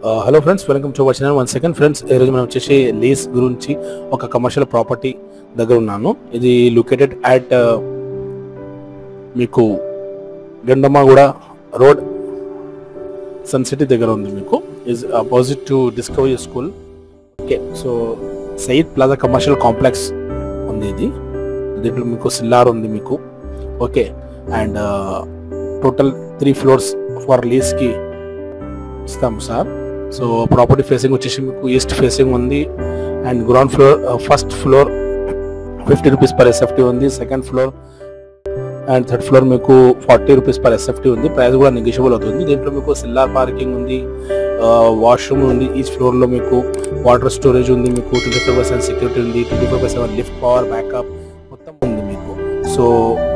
hello friends welcome to వచ్చిన one second friends ఈరోజు మనం వచ్చేసి లీస్ గురించి ఒక కమర్షియల్ ప్రాపర్టీ దగ్గర ఉన్నాను ఇది లొకేటెడ్ అట్ మీకు గండమ్మగూడ రోడ్ సన్ సిటీ దగ్గర ఉంది మీకు is opposite to Discovery school okay so Sayeed plaza commercial complex ఉంది ఇది దీంట్లో మీకు సిల్లార్ ఉంది మీకు okay and total three floors for లీస్కి ఇస్తాం సార్ సో ప్రాపర్టీ ఫేసింగ్ వచ్చేసి మీకు ఈస్ట్ ఫేసింగ్ ఉంది and ground floor first floor fifty rupees per SFT ఉంది second floor and third floor మీకు ఫార్టీ రూపీస్ పర్ ఎస్ఎఫ్టీ ఉంది ప్రైస్ కూడా negotiable అవుతుంది దీంట్లో మీకు సిల్లార్ పార్కింగ్ ఉంది వాష్రూమ్ ఉంది ఈచ్ ఫ్లోర్లో మీకు వాటర్ స్టోరేజ్ ఉంది మీకు ట్వంటీ ఫైవ్ పర్సెంట్ సెక్యూరిటీ ఉంది twenty five percent lift power backup మొత్తం ఉంది మీకు సో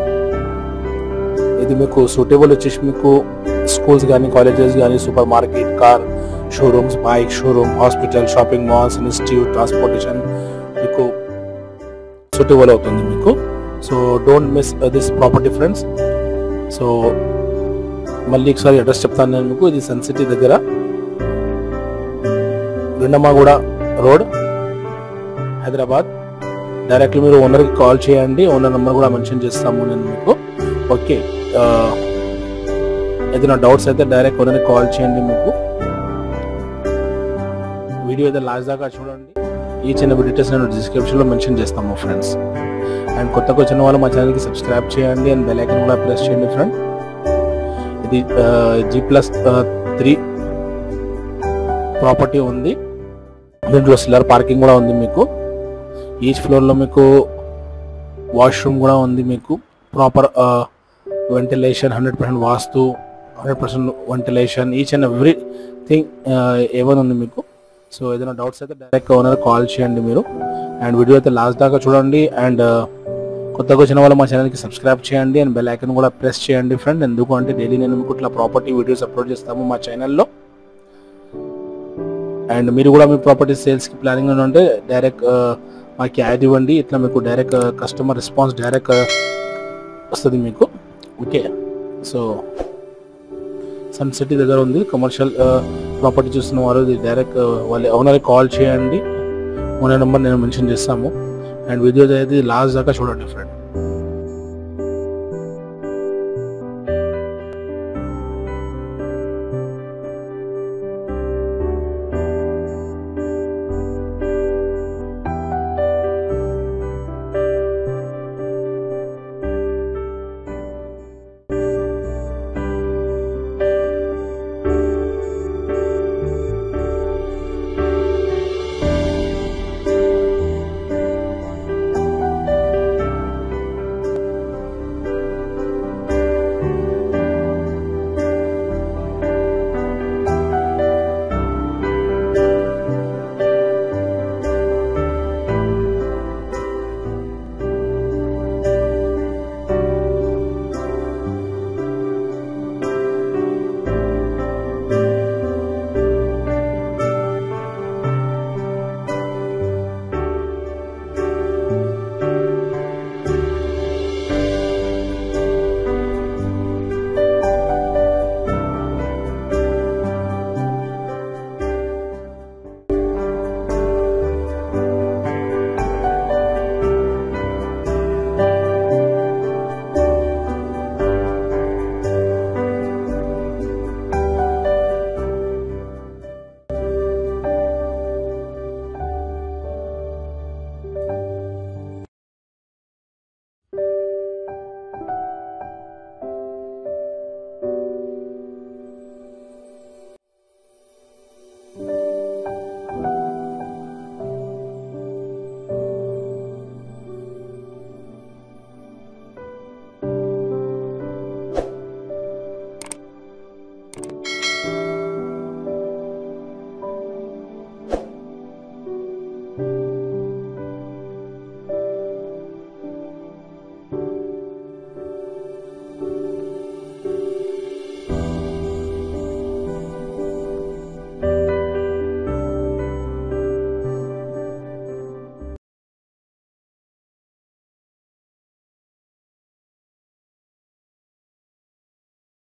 ఇది మీకు సూటబుల్ వచ్చేసి మీకు స్కూల్స్ కానీ కాలేజెస్ కానీ super market car showrooms bike showroom hospital shopping malls institute transportation మీకు సూటబుల్ అవుతుంది మీకు so don't miss this property friends so మళ్ళీ ఒకసారి అడ్రస్ చెప్తాను నేను మీకు ఇది సన్ సిటీ దగ్గర గుండమ్మగూడ రోడ్ హైదరాబాద్ డైరెక్ట్లీ మీరు ఓనర్కి కాల్ చేయండి ఓనర్ నెంబర్ కూడా మెన్షన్ చేస్తాము నేను మీకు ఓకే ఏదైనా డౌట్స్ అయితే డైరెక్ట్ ఓనర్కి కాల్ చేయండి మీకు వీడియో అయితే లాస్ట్ దాకా చూడండి ఈ చిన్న డీటెయిల్స్ నేను డిస్క్రిప్షన్లో మెన్షన్ చేస్తాము ఫ్రెండ్స్ అండ్ కొత్తగా వచ్చిన వాళ్ళు మా ఛానల్కి సబ్స్క్రైబ్ చేయండి అండ్ బెల్ ఐకన్ కూడా ప్రెస్ చేయండి ఫ్రెండ్ ఇది జీ ప్లస్ త్రీ ప్రాపర్టీ ఉంది దీంట్లో సిల్లర్ పార్కింగ్ కూడా ఉంది మీకు ఈచ్ ఫ్లోర్లో మీకు వాష్రూమ్ కూడా ఉంది మీకు proper ventilation hundred percent vastu hundred percent ventilation each and every thing ఏమైనా ఉంది మీకు సో ఏదైనా డౌట్స్ అయితే డైరెక్ట్ ఓనర్ కాల్ చేయండి మీరు అండ్ వీడియో అయితే లాస్ట్ దాకా చూడండి అండ్ కొత్తగా వచ్చిన వాళ్ళు మా ఛానల్కి సబ్స్క్రైబ్ చేయండి అండ్ బెల్ ఐకన్ కూడా ప్రెస్ చేయండి ఫ్రెండ్ ఎందుకు అంటే డైలీ నేను మీకు ఇట్లా ప్రాపర్టీ వీడియోస్ అప్లోడ్ చేస్తాము మా ఛానల్లో అండ్ మీరు కూడా మీ ప్రాపర్టీ సేల్స్కి ప్లానింగ్ ఉంటే డైరెక్ట్ మాకు యాడ్ ఇవ్వండి ఇట్లా మీకు డైరెక్ట్ కస్టమర్ రెస్పాన్స్ డైరెక్ట్ వస్తుంది మీకు ఓకే సో సన్ సిటీ దగ్గర ఉంది కమర్షియల్ ప్రాపర్టీ చూస్తున్న వారు ఇది డైరెక్ట్ వాళ్ళ ఓనర్కి కాల్ చేయండి ఓనర్ నెంబర్ నేను మెన్షన్ చేస్తాము అండ్ వీడియో అయితే లాస్ట్ దాకా చూడండి ఫ్రెండ్